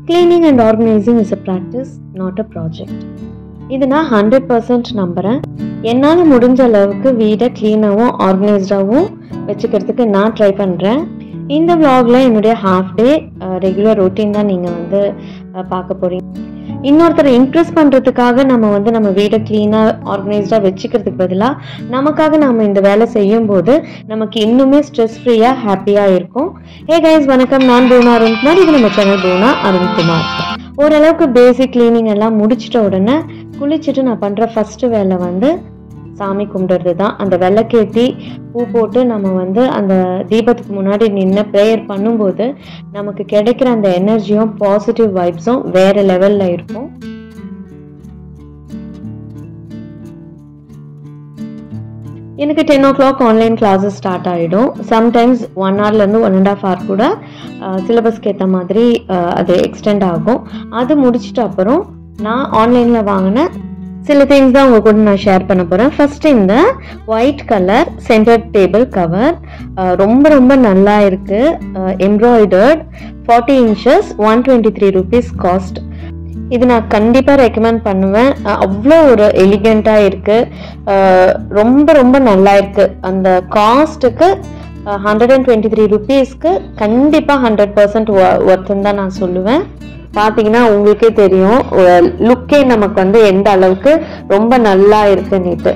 cleaning and organising is a practice not a project இது நான் hundred percent நம்புகிறேன் என்னால் முடிஞ்ச அளவுக்கு வீடை க்ளீனாகவும் ஆர்கனைஸ்டாகவும் வச்சுக்கிறதுக்கு நான் ட்ரை பண்ணுறேன் இந்த vlogல என்னுடைய ஹாஃப் டே ரெகுலர் ரொட்டீன் தான் நீங்கள் வந்து அஹ், பார்க்க போகிறீங்க இன்னொருத்தரை இம்ப்ரெஸ் பண்ணுறதுக்காக நம்ம வந்து நம்ம வீடை க்ளீனாக ஆர்கனைஸ்டாக வச்சுக்கிறதுக்கு பதிலாக நமக்காக நம்ம இந்த வேலை செய்யும்போது நமக்கு இன்னுமே ஸ்ட்ரெஸ் ஃப்ரீயாக ஹாப்பியாக இருக்கும் ஹே கைஸ் வணக்கம் நான் பூனா அருண்குமார் இது நம்ம சேனல் பூனா அருண்குமார் ஓரளவுக்கு பேசிக் க்ளீனிங் எல்லாம் முடிச்சிட்ட உடனே குளிச்சுட்டு நான் பண்ணுற ஃபஸ்ட்டு வேலை வந்து சாமி கும்பிடுறது தான் அந்த விளக்கேற்றி பூ போட்டு நம்ம வந்து அந்த தீபத்துக்கு முன்னாடி நின்று ப்ரேயர் பண்ணும்போது நமக்கு கிடைக்கிற அந்த எனர்ஜியும் பாசிட்டிவ் வைப்ஸும் வேற லெவலில் இருக்கும் எனக்கு ten o'clock online classes start ஆகிடும் சம்டைம்ஸ் ஒன் ஹவர்லேருந்து ஒன் அண்ட் ஆஃப் ஹவர் கூட சிலபஸ்க்கு ஏற்ற மாதிரி அஹ், அது எக்ஸ்டெண்ட் ஆகும் அது முடிச்சிட்ட அப்புறம் நான் ஆன்லைனில் வாங்கின சில திங்ஸ் தான் உங்க கூட நான் ஷேர் பண்ண போகிறேன் ஃபர்ஸ்ட் இந்த white colour centre table cover ரொம்ப ரொம்ப நல்லா இருக்கு embroidered forty inches one twenty three rupees cost இது நான் கண்டிப்பாக ரெக்கமெண்ட் பண்ணுவேன் அஹ் அவ்வளோ ஒரு எலிகண்ட்டாக இருக்கு அஹ் ரொம்ப ரொம்ப நல்லா இருக்கு அந்த காஸ்ட்டுக்கு ஹண்ட்ரட் அண்ட் டுவெண்ட்டி த்ரீ ருபீஸ்க்கு கண்டிப்பாக ஹண்ட்ரட் பர்சன்ட் ஒர்த்துன்னு தான் நான் சொல்லுவேன் பார்த்தீங்கன்னா உங்களுக்கே தெரியும் லுக்கே நமக்கு வந்து எந்த அளவுக்கு ரொம்ப நல்லா இருக்குன்னுட்டு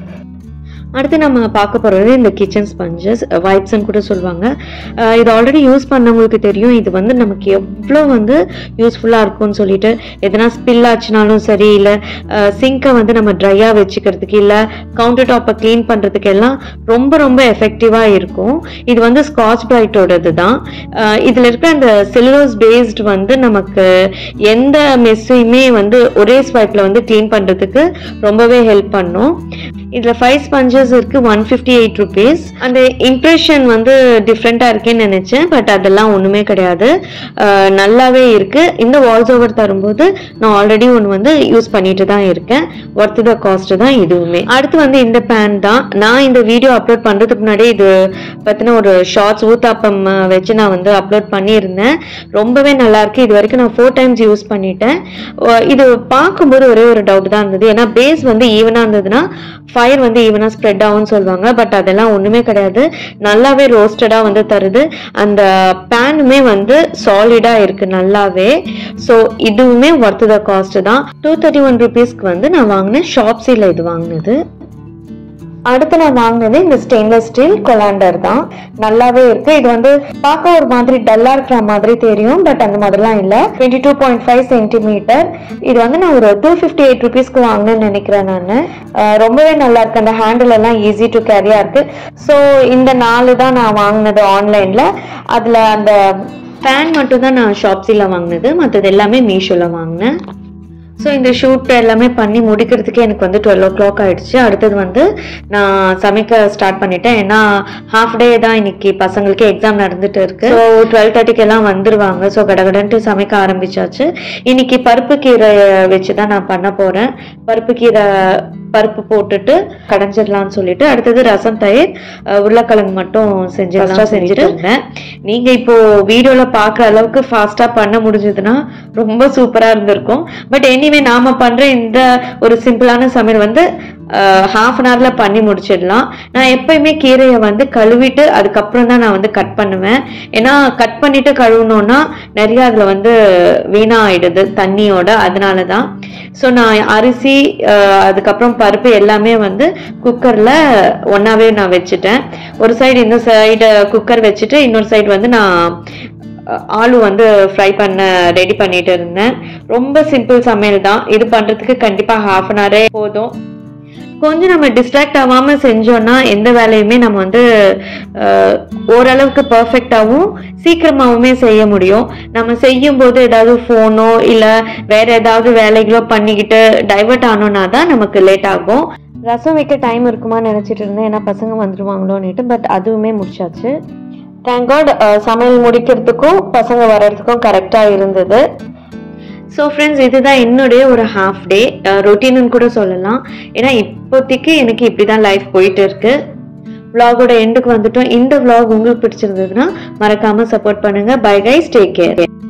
அடுத்து நம்ம பார்க்க போகிறது இந்த கிச்சன் ஸ்பஞ்சஸ் வைப்ஸ்ன்னு கூட சொல்லுவாங்க அஹ் இது ஆல்ரெடி யூஸ் பண்ணவங்களுக்கு தெரியும் இது வந்து நமக்கு எவ்வளோ வந்து யூஸ்ஃபுல்லாக இருக்கும்னு சொல்லிட்டு எதனா ஸ்பில் ஆச்சுனாலும் சரி இல்லை சிங்கை வந்து நம்ம ட்ரையாக வச்சுக்கிறதுக்கு இல்லை கவுண்டர் டாப்பை க்ளீன் பண்ணுறதுக்கு எல்லாம் ரொம்ப ரொம்ப எஃபெக்டிவாக இருக்கும் இது வந்து ஸ்காட்ச் பிரைட்டோடது தான் இதில் இருக்கிற அந்த செல்லுலோஸ் பேஸ்ட் வந்து நமக்கு எந்த மெஸ்ஸையுமே வந்து ஒரே ஸ்வைப்பில் வந்து க்ளீன் பண்ணுறதுக்கு ரொம்பவே ஹெல்ப் பண்ணும் இதில் ஃபைவ் ஸ்பஞ்சஸ் இருக்கு ஒன் ஃபிஃப்டி எயிட் ருபீஸ் அந்த இம்ப்ரெஷன் வந்து டிஃப்ரெண்ட்டாக இருக்கேன்னு நினச்சேன் பட் அதெல்லாம் ஒன்றுமே கிடையாது அஹ் நல்லாவே இருக்கு இந்த வால்ஸ் ஓவர் தரும்போது நான் ஆல்ரெடி ஒன்று வந்து யூஸ் பண்ணிட்டு தான் இருக்கேன் ஒர்த் த காஸ்ட் தான் இதுவுமே அடுத்து வந்து இந்த பேன் தான் நான் இந்த வீடியோ அப்லோட் பண்ணுறதுக்கு முன்னாடி இது பற்றின ஒரு ஷார்ட்ஸ் ஊத்தாப்பம் அஹ், வச்சு நான் வந்து அப்லோட் பண்ணியிருந்தேன் ரொம்பவே நல்லா இருக்கு இது வரைக்கும் நான் ஃபோர் டைம்ஸ் யூஸ் பண்ணிட்டேன் அஹ் இது பார்க்கும்போது ஒரே ஒரு டவுட் தான் இருந்தது ஏன்னா பேஸ் வந்து ஈவனாக இருந்ததுன்னா ஃபயர் வந்து ஈவனாக ஸ்ப்ரெட் ஆகும்னு சொல்லுவாங்க பட் அதெல்லாம் ஒன்றுமே கிடையாது நல்லாவே ரோஸ்டடாக வந்து தருது அந்த பேனுமே வந்து சாலிடாக இருக்கு நல்லாவே ஸோ இதுவுமே ஒர்த் த காஸ்ட் தான் டூ தேர்ட்டி ஒன் ருபீஸ்க்கு வந்து நான் வாங்கினேன் ஷாப்ஸியில் இது வாங்கினது அடுத்து நான் வாங்கினது இந்த ஸ்டெயின்லெஸ் ஸ்டீல் கொலாண்டர் தான் நல்லாவே இருக்கு இது வந்து பார்க்க ஒரு மாதிரி டல்லா இருக்கிற மாதிரி தெரியும் பட் அந்த மாதிரிலாம் இல்லை twenty two point five centimetre இது வந்து நான் ஒரு டூ ஃபிஃப்டி எயிட் ருபீஸ்க்கு வாங்கினேன்னு நினைக்கிறேன் நான் ரொம்பவே நல்லா இருக்கு அந்த ஹேண்டில் எல்லாம் ஈஸி டு கேரியா இருக்கு ஸோ இந்த நாலு தான் நான் வாங்கினது ஆன்லைன்ல அதுல அந்த ஃபேன் மட்டும் தான் நான் ஷாப்ஸில் வாங்கினது மற்றது எல்லாமே மீஷோவில் வாங்கினேன் ஸோ இந்த ஷூட் எல்லாமே பண்ணி முடிக்கிறதுக்கு எனக்கு வந்து டுவெல் ஓ கிளாக் ஆயிடுச்சு அடுத்தது வந்து நான் சமைக்க ஸ்டார்ட் பண்ணிட்டேன் ஏன்னா ஹாஃப் டே தான் இன்னைக்கு பசங்களுக்கு எக்ஸாம் நடந்துட்டு இருக்கு ஸோ டுவெல் தேர்ட்டிக்கு எல்லாம் வந்துருவாங்க ஸோ கடகடன்ட்டு சமைக்க ஆரம்பிச்சாச்சு இன்னைக்கு பருப்பு கீரை வச்சு தான் நான் பண்ண போறேன் பருப்பு கீரை பருப்பு போட்டுட்டு கடைஞ்சிடலாம்னு சொல்லிட்டு அடுத்தது ரசம் தயிர் அஹ், உருளைக்கிழங்கு மட்டும் செஞ்சிடலாம் செஞ்சுட்டு இருந்தேன் நீங்க இப்போ வீடியோல பாக்குற அளவுக்கு ஃபாஸ்டா பண்ண முடிஞ்சதுன்னா ரொம்ப சூப்பரா இருந்திருக்கும் பட் எனிவே நாம பண்ற இந்த ஒரு சிம்பிளான சமையல் வந்து ஹாஃப் அன் ஹவர்ல பண்ணி முடிச்சிடலாம் நான் எப்பயுமே கீரையை வந்து கழுவிட்டு அதுக்கப்புறம் தான் நான் வந்து கட் பண்ணுவேன் ஏன்னா கட் பண்ணிட்டு கழுவுனோன்னா நிறைய அதுல வந்து வீணா ஆயிடுது தண்ணியோட அதனால தான் ஸோ நான் அரிசி அஹ், அதுக்கப்புறம் பருப்பு எல்லாமே வந்து குக்கரில் ஒன்றாவே நான் வச்சுட்டேன் ஒரு சைடு இந்த சைடு குக்கர் வச்சுட்டு இன்னொரு சைடு வந்து நான் அஹ், ஆலு வந்து ஃப்ரை பண்ண ரெடி பண்ணிட்டு இருந்தேன் ரொம்ப சிம்பிள் சமையல் தான் இது பண்ணுறதுக்கு கண்டிப்பாக ஹாஃப் அன் ஹவரே போதும் கொஞ்சம் நம்ம டிஸ்ட்ராக்ட் ஆகாம செஞ்சோம்னா எந்த வேலையுமே நம்ம வந்து அஹ், ஓரளவுக்கு பர்ஃபெக்டாகவும் சீக்கிரமாவுமே செய்ய முடியும் நம்ம செய்யும் போது ஏதாவது ஃபோனோ இல்லை வேற ஏதாவது வேலைகளோ பண்ணிக்கிட்டு டைவர்ட் ஆனோம்னா தான் நமக்கு லேட் ஆகும் ரசம் வைக்க டைம் இருக்குமான்னு நினச்சிட்டு இருந்தேன் ஏன்னா பசங்க வந்துருவாங்களோன்னுட்டு பட் அதுவுமே முடிச்சாச்சு தேங்க் காட் சமையல் முடிக்கிறதுக்கும் பசங்க வர்றதுக்கும் கரெக்டாக இருந்தது ஸோ ஃப்ரெண்ட்ஸ் இதுதான் என்னுடைய ஒரு ஹாஃப் டே ரொட்டீன்னு கூட சொல்லலாம் ஏன்னா இப்போதைக்கு எனக்கு இப்படி தான் லைஃப் போயிட்டு இருக்கு vlog-ஓட எண்டுக்கு வந்துட்டோம் இந்த vlog உங்களுக்கு பிடிச்சிருந்ததுன்னா மறக்காம சப்போர்ட் பண்ணுங்க பை கைஸ் டேக் கேர்